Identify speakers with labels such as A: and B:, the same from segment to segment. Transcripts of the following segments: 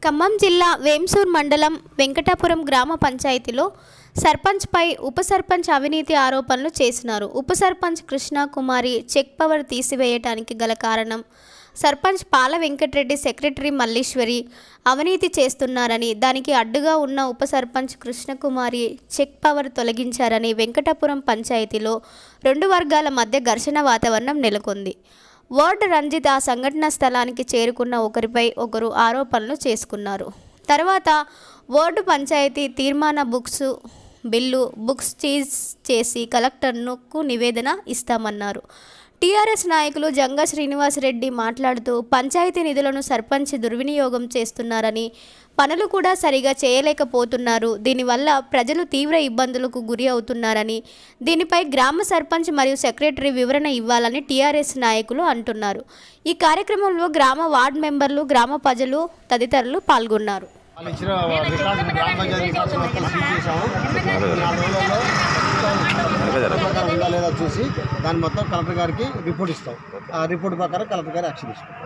A: ఖమ్మం జిల్లా వేంసూర్ మండలం వెంకటాపురం గ్రామ పంచాయతీలో సర్పంచ్పై ఉప సర్పంచ్ అవినీతి ఆరోపణలు చేసినారు ఉప సర్పంచ్ కృష్ణ కుమారి చెక్ పవర్ తీసివేయటానికి గల కారణం సర్పంచ్ పాల వెంకటరెడ్డి సెక్రటరీ మల్లీశ్వరి అవినీతి చేస్తున్నారని దానికి అడ్డుగా ఉన్న ఉప సర్పంచ్ కృష్ణకుమారి చెక్ పవర్ తొలగించారని వెంకటాపురం పంచాయతీలో రెండు వర్గాల మధ్య ఘర్షణ వాతావరణం నెలకొంది వార్డ్ రంజిత్ ఆ సంఘటన స్థలానికి చేరుకున్న ఒకరిపై ఒకరు ఆరోపణలు చేసుకున్నారు తర్వాత వార్డు పంచాయతీ తీర్మాన బుక్స్ బిల్లు బుక్స్ చీజ్ చేసి కలెక్టర్నుకు నివేదన ఇస్తామన్నారు టీఆర్ఎస్ నాయకులు జంగా శ్రీనివాసరెడ్డి మాట్లాడుతూ పంచాయతీ నిధులను సర్పంచ్ దుర్వినియోగం చేస్తున్నారని పనులు కూడా సరిగా చేయలేకపోతున్నారు దీనివల్ల ప్రజలు తీవ్ర ఇబ్బందులకు గురి అవుతున్నారని దీనిపై గ్రామ సర్పంచ్ మరియు సెక్రటరీ వివరణ ఇవ్వాలని టీఆర్ఎస్ నాయకులు అంటున్నారు ఈ కార్యక్రమంలో గ్రామ వార్డు మెంబర్లు గ్రామ ప్రజలు తదితరులు పాల్గొన్నారు
B: వాళ్ళు ఇచ్చిన రికార్డు గ్రామ పంచాయతీ రికార్డ్స్ మొత్తం సీజ్ చేశాము నాలుగు రోజుల్లో ప్రకారం ఉందా లేదా చూసి దాన్ని మొత్తం కలెక్టర్ గారికి రిపోర్ట్ ఇస్తాం ఆ రిపోర్ట్ ప్రకారం కలెక్టర్ గారు యాక్షన్ ఇస్తాం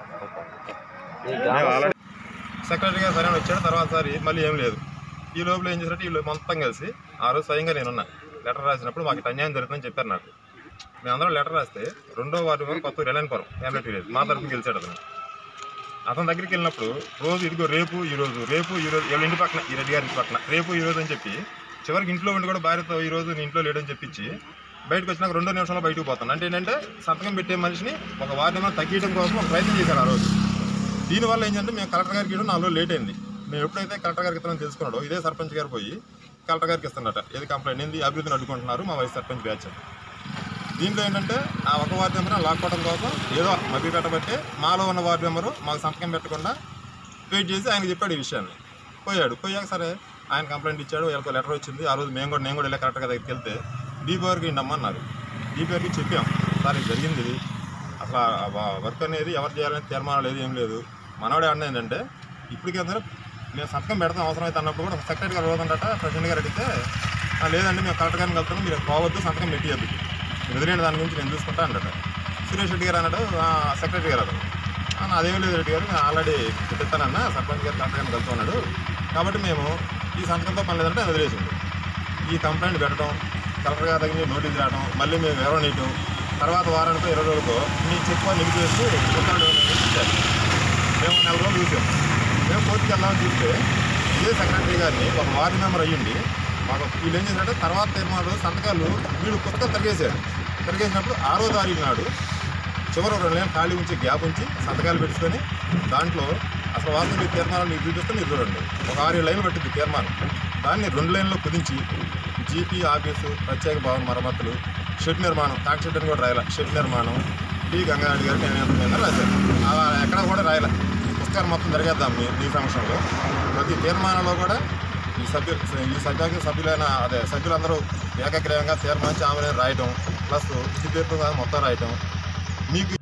C: సెక్రటరీ గారు సరైన వచ్చాడు తర్వాత సారి మళ్ళీ ఏం లేదు ఈ లోపల ఏం చేశారంటే వీళ్ళు మొత్తం కలిసి ఆ రోజు స్వయంగా నేనున్నా లెటర్ రాసినప్పుడు మాకు ఇటు అన్యాయం జరుగుతుందని చెప్పారు నాకు మేమందరం లెటర్ రాస్తే రెండో వార్డు వరకు కొత్త రెలైన్పురం హ్యామ్లెట్ విలేజ్ మా తరఫున గెలిచాడు అతను అతని దగ్గరికి వెళ్ళినప్పుడు రోజు ఇదిగో రేపు ఈ రోజు రేపు ఈ రోజు వీళ్ళ ఇంటి పక్కన ఈ రెడ్డి గారి ఇంటి పక్కన రేపు ఈ రోజు అని చెప్పి చివరికి ఇంట్లో ఉండి కూడా భార్యతో ఈ రోజు నీ ఇంట్లో లేడని చెప్పించి బయటకు వచ్చినాక రెండో నిమిషంలో బయటకు పోతాను అంటే ఏంటంటే సంతకం పెట్టే మనిషిని ఒక వార్డు నెంబర్ తగ్గించడం కోసం ఒక ప్రయత్నం చేశారు ఆ రోజు దీనివల్ల ఏంటంటే మేము కలెక్టర్ గారికి ఇవ్వడం నాలుగు రోజులు లేట్ అయింది మేము ఎప్పుడైతే కలెక్టర్ గారికి ఇస్తామని తెలుసుకున్నాడో ఇదే సర్పంచ్ గారు పోయి కలెక్టర్ గారికి ఇస్తున్నట ఏది కంప్లైంట్ ఏంది అభివృద్ధిని అడ్డుకుంటున్నారు మా వైస్ సర్పంచ్ బ్యాచ్ అని. దీంట్లో ఏంటంటే ఆ ఒక వార్డు మెంబర్ లాక్కోవడం కోసం ఏదో మభ్య పెట్టబట్టే మాలో ఉన్న వార్డు మెంబరు మాకు సంతకం పెట్టకుండా వెయిట్ చేసి ఆయనకి చెప్పాడు ఈ విషయాన్ని పోయాడు పోయాక సరే ఆయన కంప్లైంట్ ఇచ్చాడు వీళ్ళకి లెటర్ వచ్చింది ఆ రోజు మేము కూడా నేను కూడా వెళ్ళి కరెక్ట్గా దగ్గరికి వెళ్తే డీపీ వరకు ఇండమ్మన్నారు డీపీ వరకు చెప్పాం సార్ ఇది జరిగింది ఇది అసలు ఆ వర్క్ అనేది ఎవరు చేయాలని తీర్మానం లేదు ఏం లేదు మనవాడు ఏమన్నా ఏంటంటే ఇప్పటికే మేము సంతకం పెడతాం అవసరమైతే అన్నప్పుడు కూడా సెక్రటరీ గారు రోజుందట ప్రెసిడెంట్ గారు అడిగితే "ఆ, లేదండి మేము కలెక్టర్ గారిని కలుపుతాం మీరు పోవద్దు సంతకం పెట్టియద్దు మీరు ఎదురైన దాని గురించి నేను చూసుకుంటా అన్నట సురేష్ రెడ్డి గారు అన్నాడు "ఆ, సెక్రటరీ గారు అతను "ఆ, అదేం లేదు రెడ్డి గారు నేను ఆల్రెడీ పెట్టిస్తానన్న సర్పంచ్ గారు కలెక్టర్ గారిని కలుపుతున్నాడు కాబట్టి మేము ఈ సంతకంతో పని లేదంటే ఆయన వదిలేసింది ఈ కంప్లైంట్ పెట్టడం కలెక్టర్ గారి దగ్గర నుంచి నోటీస్ రావడం మళ్ళీ మేము వివరణ ఇవ్వడం తర్వాత వారానికో ఇరవై రోజులకో మీ చెక్ పని నిలిపేస్తూ ఉత్తర్వులు ఇచ్చారు మేము నెల రోజులు చూసాం మేము కోర్టుకి వెళ్దామని చూస్తే ఇదే సెక్రటరీ గారిని ఒక వార్డు మెంబర్ అయ్యింది మాకు వీళ్ళు ఏం చేశారంటే తర్వాత తీర్మానాలు సంతకాలు వీళ్ళు పుస్తకాలు తిరిగేశారు తిరిగేసినప్పుడు ఆరో తారీఖు నాడు చివరి రెండు నెలలు ఖాళీ ఉంచి గ్యాప్ ఉంచి సంతకాలు పెట్టుకొని దాంట్లో అసలు వాస్తవం మీ తీర్మానాలు మీకు చూపిస్తే మీరు చూడండి ఒక ఆరు ఏడు లైన్లు పట్టింది తీర్మానం దాన్ని రెండు లైన్లో కుదించి జీపీ ఆఫీసు ప్రత్యేక భవన మరమ్మతులు షెడ్ నిర్మాణం తాటి షెడ్ అని కూడా రాయాల షెడ్ నిర్మాణం టి గంగారెడ్డి గారు నేను మీద రాశారు అలా ఎక్కడ కూడా రాయాల ఈ పుస్తకాలు మొత్తం జరిగేద్దాం మీ మీ ఫంక్షన్లో ప్రతి తీర్మానంలో కూడా ఈ సభ్యులు ఈ సభ్య సభ్యులైన అదే సభ్యులందరూ ఏకగ్రీవంగా తీర్మానించి ఆమె రాయటం ప్లస్ పేరుతో మొత్తం రాయటం మీకు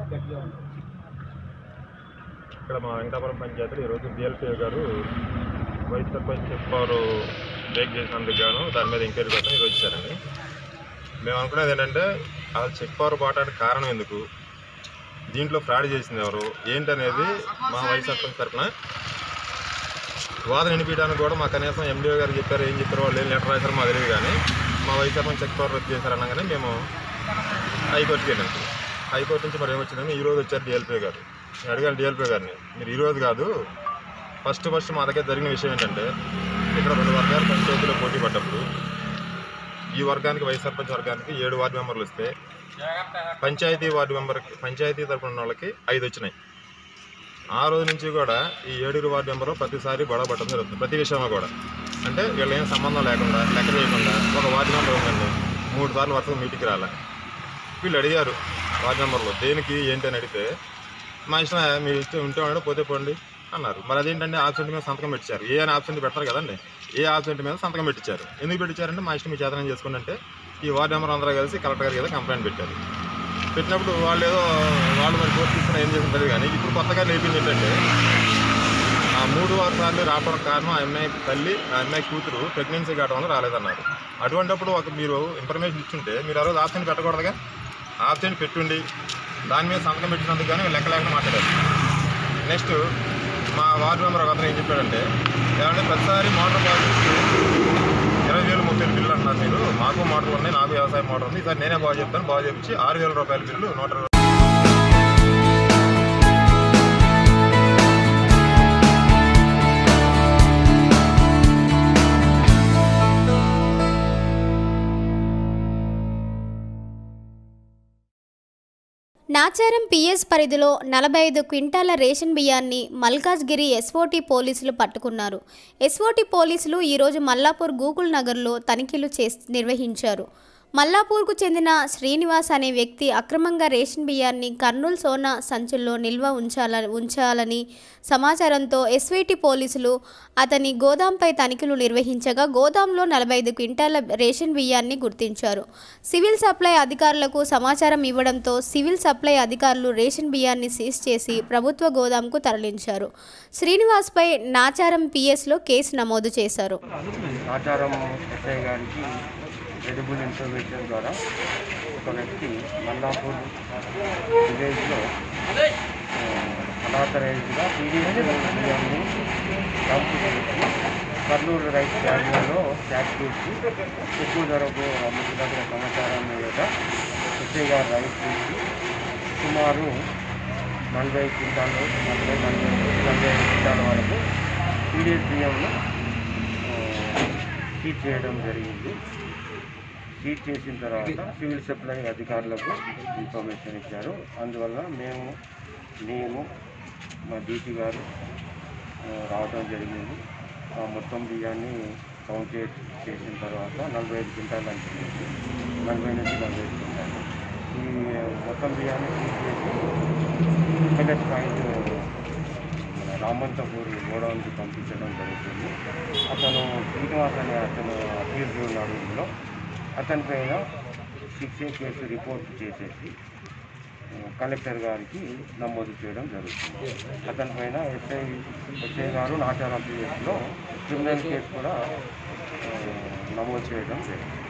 C: ఇక్కడ మా వెంకటాపురం పంచాయతీలో ఈరోజు డిఎల్పీ గారు vice sarpanch check power break చేసినందుకు గాను దాని మీద ఎంక్వైరీ కోసం ఈరోజు వచ్చారండి మేము అనుకునేది ఏంటంటే అసలు చెక్ పవర్ పోవడానికి కారణం ఎందుకు దీంట్లో ఫ్రాడ్ చేసింది ఎవరు ఏంటనేది మా వైస్ సర్పంచ్ తరఫున వాదన వినిపించడానికి కూడా మా కనీసం ఎండిఓ గారు చెప్పారు ఏం చెప్పారు వాళ్ళు ఏం లెటర్ రాశారు మా తెలియదు కానీ మా వైస్ సర్పంచ్ చెక్ పవర్ రద్దు చేశారు అనగానే మేము హైకోర్టుకి వెళ్ళాం హైకోర్టు నుంచి మరి ఏమొచ్చిందని ఈ రోజు వచ్చారు డిఎల్పీ గారు నేను అడిగాను డిఎల్పీ గారిని మీరు ఈ రోజు కాదు ఫస్ట్ ఫస్ట్ మా దగ్గర జరిగిన విషయం ఏంటంటే ఇక్కడ రెండు వర్గాలు పంచాయతీలో పోటీ పడ్డప్పుడు ఈ వర్గానికి వైస్ సర్పంచ్ వర్గానికి ఏడు వార్డు మెంబర్లు వస్తే పంచాయతీ వార్డు మెంబర్కి పంచాయతీ తరపున ఉన్న వాళ్ళకి ఐదు వచ్చినాయి ఆ రోజు నుంచి కూడా ఈ ఏడుగురు వార్డు మెంబరు ప్రతిసారి గొడవ పట్టడం జరుగుతుంది ప్రతి విషయంలో కూడా అంటే వీళ్ళు ఏం సంబంధం లేకుండా లెక్క చేయకుండా ఒక వార్డు మెంబర్ ఉందండి మూడు సార్లు వరుసగా మీటింగ్కి రాలే వీళ్ళు అడిగారు వార్డు మెంబర్లు దేనికి ఏంటి అని అడిగితే మా ఇష్టం మీ ఇష్టం ఉంటే ఉన్నాడు పోతే పోండి అన్నారు మరి అదేంటంటే ఆబ్సెంట్ మీద సంతకం పెట్టించారు ఏ అని ఆబ్సెంట్ పెడతారు కదండి ఏ ఆబ్సెంట్ మీద సంతకం పెట్టించారు ఎందుకు పెట్టించారంటే మా ఇష్టం మీ చేతనం చేసుకోండి అంటే ఈ వార్డు మెంబర్ అందరూ కలిసి కలెక్టర్ గారికి ఏదో కంప్లైంట్ పెట్టారు పెట్టినప్పుడు వాళ్ళు ఏదో వాళ్ళు మరి కోర్టు తీసుకుని ఏం చేస్తుంటారు కానీ ఇప్పుడు కొత్తగా నేర్పింది ఏంటంటే ఆ మూడు ఆరు సార్లు రావడం కారణం ఆ అమ్మాయి తల్లి ఆ అమ్మాయి కూతురు ప్రెగ్నెన్సీ కావడం వల్ల రాలేదన్నారు అటువంటిప్పుడు ఒక మీరు ఇన్ఫర్మేషన్ ఇచ్చుంటే మీరు ఆ రోజు ఆప్షన్ పెట్టకూడదుగా ఆప్షన్ పెట్టుండి దాని మీద సంతకం పెట్టినందుకు కానీ లెక్క లేకుండా మాట్లాడారు నెక్స్ట్ మా వార్డు మెంబర్ ఒక అతను ఏం చెప్పాడంటే ఏమంటే ప్రతిసారి మోటార్ బాగా ఇరవై వేలు ముప్పై వేలు బిల్లు అంటున్నారు మీరు మాకు మోటార్లు ఉన్నాయి నాకు వ్యవసాయ మోటార్ ఉంది ఈసారి నేనే బాగా చెప్తాను బాగా చెప్పించి ఆరు వేల రూపాయల బిల్లు నూట ఇరవై
A: నాచారం పిఎస్ పరిధిలో నలభై ఐదు క్వింటాల రేషన్ బియ్యాన్ని మల్కాజ్గిరి ఎస్ఓటి పోలీసులు పట్టుకున్నారు ఎస్ఓటి పోలీసులు ఈరోజు మల్లాపూర్ గూగుల్ నగర్లో తనిఖీలు చేసి నిర్వహించారు మల్లాపూర్కు చెందిన శ్రీనివాస్ అనే వ్యక్తి అక్రమంగా రేషన్ బియ్యాన్ని కర్నూలు సోనా సంచుల్లో నిల్వ ఉంచాల ఉంచాలని సమాచారంతో ఎస్వీటీ పోలీసులు అతని గోదాంపై తనిఖీలు నిర్వహించగా గోదాంలో నలభై ఐదు క్వింటాల రేషన్ బియ్యాన్ని గుర్తించారు సివిల్ సప్లై అధికారులకు సమాచారం ఇవ్వడంతో సివిల్ సప్లై అధికారులు రేషన్ బియ్యాన్ని సీజ్ చేసి ప్రభుత్వ గోదాంకు తరలించారు శ్రీనివాస్పై నాచారం పిఎస్లో కేసు నమోదు చేశారు
D: ఆచారం ఎస్ఐ గారికి క్రెడిబుల్ ఇన్ఫర్మేషన్ ద్వారా ఒక వ్యక్తి మల్లాపూర్ విలేజ్లో అనాథరైజ్గా పీడిఎస్ బియ్యాన్ని డంప్ చేసి కర్నూలు రైస్ క్యారియర్లో ప్యాక్ చేసి ఎక్కువ ధరకు అమ్ముతున్న సమాచారం మీద ఎస్ఐ గారు రైస్ చేసి సుమారు నలభై క్వింటాలు నలభై నలభై నలభై ఐదు క్వింటాల వరకు పీడిఎస్ బియ్యంను సీజ్ చేయడం జరిగింది సీజ్ చేసిన తర్వాత సివిల్ సప్లై అధికారులకు ఇన్ఫర్మేషన్ ఇచ్చారు అందువల్ల మేము నేను మా డీసీ గారు ఆ, రావడం జరిగింది ఆ మొత్తం బియ్యాన్ని కౌంట్ చే చేసిన తర్వాత నలభై ఐదు క్వింటాలు అని చెప్పింది నలభై నుంచి నలభై ఐదు క్వింటాలు ఈ మొత్తం బియ్యాన్ని సీజ్ చేసి పిల్లస్ పాయింట్ మన రామంతపూర్ గోడౌన్కి పంపించడం జరుగుతుంది అతను శ్రీనివాస్ అనే అతను అభ్యర్థి ఉన్నాడు ఇందులో అతని పైన సిక్స్ ఏ కేసు రిపోర్ట్ చేసేసి ఆ, కలెక్టర్ గారికి నమోదు చేయడం జరుగుతుంది అతని పైన ఎస్ఐ ఎస్ఐ గారు నాచారం పిఎస్లో క్రిమినల్ కేసు కూడా ఆ, నమోదు చేయడం జరిగింది